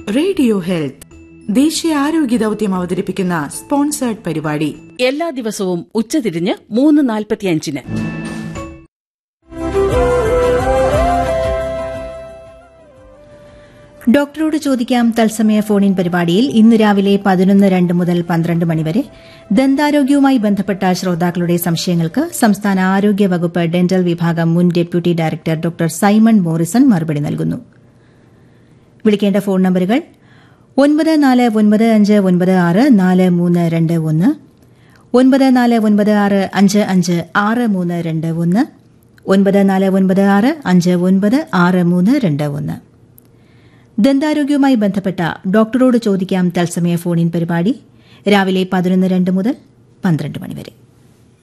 radio health ദേശീയ ആരോഗ്യ ദൌത്യം അവതരിപ്പിക്കുന്ന സ്പോൺസേർഡ് പരിപാടി എല്ലാ ദിവസവും ഉച്ചതിരിഞ്ഞ് മൂന്ന് നാൽപ്പത്തിയഞ്ചിന് ഡോക്ടറോട് ചോദിക്കാം തത്സമയ ഫോണിൻ പരിപാടിയിൽ ഇന്ന് രാവിലെ പതിനൊന്ന് രണ്ട് മുതൽ പന്ത്രണ്ട് മണിവരെ ദന്താരോഗ്യവുമായി ബന്ധപ്പെട്ട ശ്രോതാക്കളുടെ സംശയങ്ങൾക്ക് സംസ്ഥാന ആരോഗ്യ വകുപ്പ് ഡെന്റൽ വിഭാഗം മുൻ deputy director doctor Simon Morrison മറുപടി നൽകുന്നു വിളിക്കേണ്ട ഫോൺ നമ്പറുകൾ ഒൻപത് നാല് ഒൻപത് അഞ്ച് ഒൻപത് ആറ് നാല് മൂന്ന് രണ്ട് ഒന്ന് ഒൻപത് നാല് ഒൻപത് ആറ് അഞ്ച് അഞ്ച് ആറ് മൂന്ന് രണ്ട് ഒന്ന് ഒൻപത് നാല് ഒൻപത് ആറ് അഞ്ച് ഒൻപത് ആറ് മൂന്ന് രണ്ട് ഒന്ന് ദന്താരോഗ്യവുമായി ബന്ധപ്പെട്ട ഡോക്ടറോട് ചോദിക്കാം തത്സമയ ഫോണിൻ പരിപാടി രാവിലെ പതിനൊന്ന് രണ്ട് മുതൽ പന്ത്രണ്ട് മണിവരെ